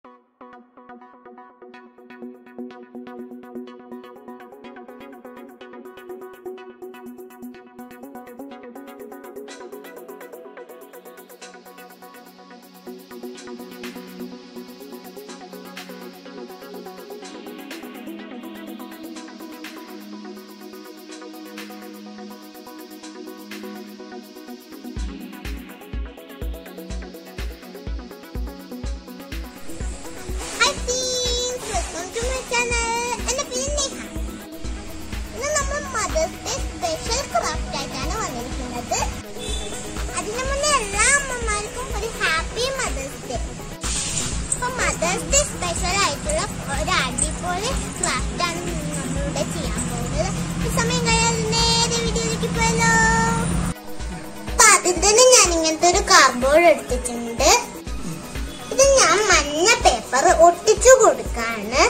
hi friends welcome to my channel എൻ്റെ പേര് നേഹ ഇന്ന് നമ്മൾ മദേഴ്സ് ഡേ സ്പെഷ്യൽ ക്രാഫ്റ്റ് ആയിട്ടാണ് വന്നിരിക്കുന്നത് അതിനു മുന്നേ എല്ലാ അമ്മമാർക്കും ഒരു ഹാപ്പി മദേഴ്സ് ഡേ അപ്പൊ മദേഴ്സ് ഡേ സ്പെഷ്യൽ ആയിട്ടുള്ള ഒരു അടിപൊളി ക്രാഫ്റ്റ് ആണ് നമ്മളിവിടെ ചെയ്യാൻ പോകുന്നത് ഈ സമയം കഴിയാതെ നേരെ വീഡിയോയിലേക്ക് പോയല്ലോ അപ്പൊ അതിൽ തന്നെ ഞാൻ ഇങ്ങനത്തെ ഒരു കാർഡ്ബോർഡ് എടുത്തിട്ടുണ്ട് ഇത് ഞാൻ മഞ്ഞ പേപ്പർ ഒട്ടിച്ചു കൊടുക്കാണ്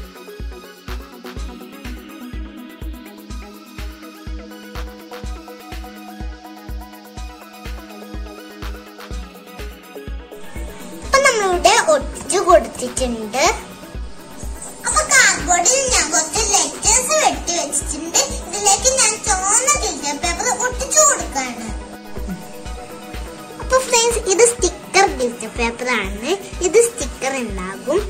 അപ്പൊ നമ്മളിവിടെ ഒട്ടിച്ചു കൊടുത്തിട്ടുണ്ട് അപ്പൊ കാർഡ്ബോർഡിൽ ഞാൻ കുറച്ച് ലെറ്റേഴ്സ് വെട്ടി വെച്ചിട്ടുണ്ട് ഇതിലേക്ക് ഞാൻ ചുവന്ന ഗ്ലിറ്റർ പേപ്പർ ഒട്ടിച്ചു കൊടുക്കാണ് അപ്പൊ ഫ്രണ്ട്സ് ഇത് സ്റ്റിക്കർ ഗ്ലിറ്റർ പേപ്പർ ആണ് ഇത് സ്റ്റിക്കർ ഉണ്ടാകും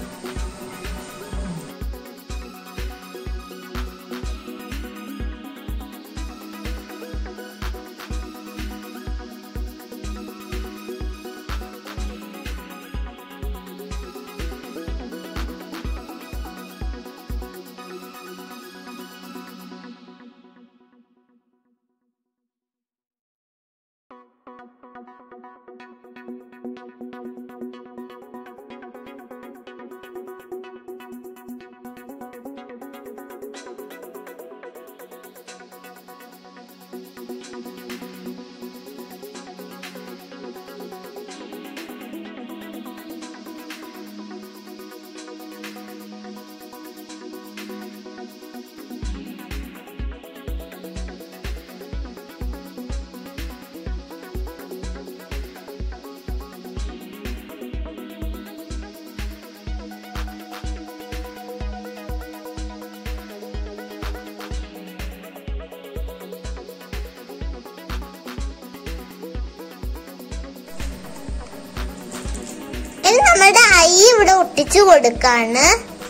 ഇനി നമ്മുടെ ഐ ഇവിടെ ഒട്ടിച്ചു കൊടുക്കാണ്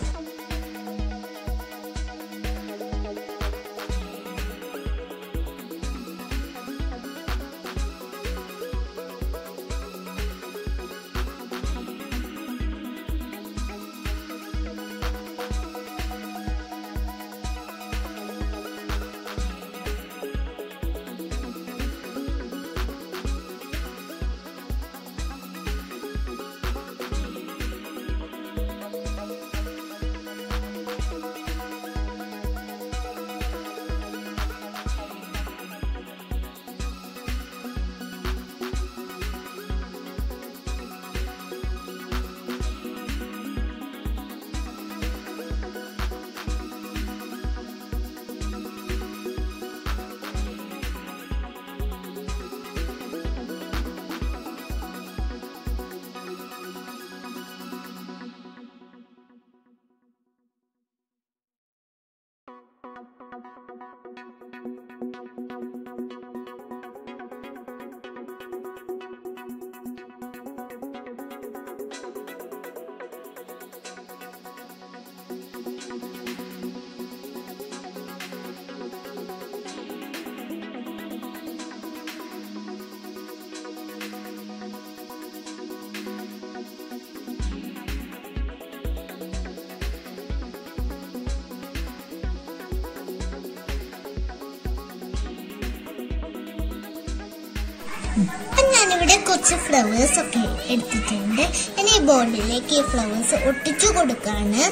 അപ്പൊ ഞാനിവിടെ കുറച്ച് ഫ്ലവേഴ്സ് ഒക്കെ എടുത്തിട്ടുണ്ട് ഞാൻ ഈ ബോർഡിലേക്ക് ഈ ഫ്ലവേഴ്സ് ഒട്ടിച്ചു കൊടുക്കാണ്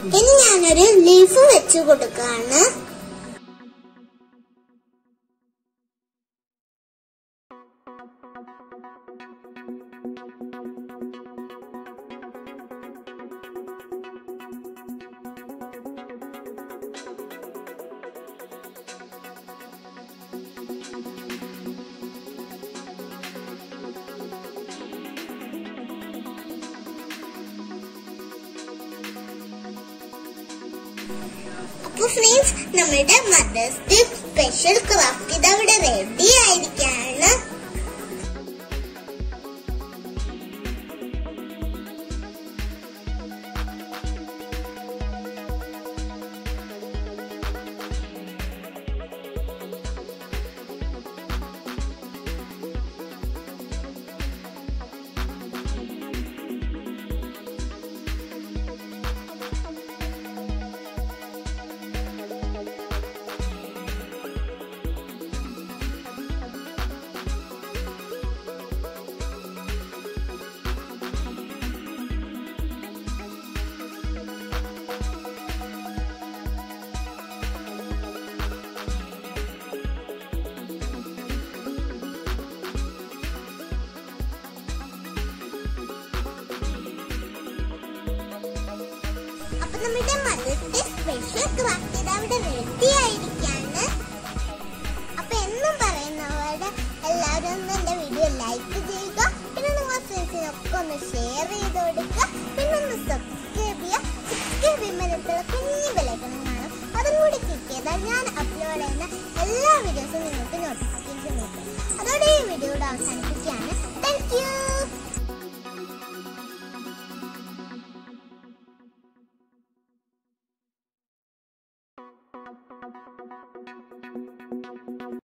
ഇനി ഞാനൊരു ലീഫ് വെച്ച് കൊടുക്കാണ് അപ്പൊ ഫ്രണ്ട്സ് നമ്മുടെ മദേഴ്സ് ഡേ സ്പെഷ്യൽ ക്രാഫ്റ്റ് ഇത് അവിടെ റെഡി ആയിരിക്കാണ് അപ്പൊ നമ്മുടെ മദേഴ്സ് ഡേ സ്പെഷ്യൽ ക്രാഫ്റ്റ് ഇത് അവിടെ റെഡി ആയിരിക്കാണ് അപ്പൊ എന്നും പറയുന്ന പോലെ എല്ലാവരും ഒന്ന് എന്റെ വീഡിയോ ലൈക്ക് ചെയ്യുക പിന്നെ നിങ്ങളുടെ ഫ്രണ്ട്സിനൊക്കെ ഒന്ന് ഷെയർ ചെയ്ത് കൊടുക്കുക പിന്നെ ഒന്ന് സബ്സ്ക്രൈബ് ചെയ്യുക സബ്സ്ക്രൈബ് ചെയ്യുമ്പോൾ കുഞ്ഞു ബെലൈക്കണം കാണും അതും കൂടി ക്ലിക്ക് ചെയ്താൽ ഞാൻ അപ്ലോഡ് ചെയ്യുന്ന എല്ലാ വീഡിയോസും നിങ്ങൾക്ക്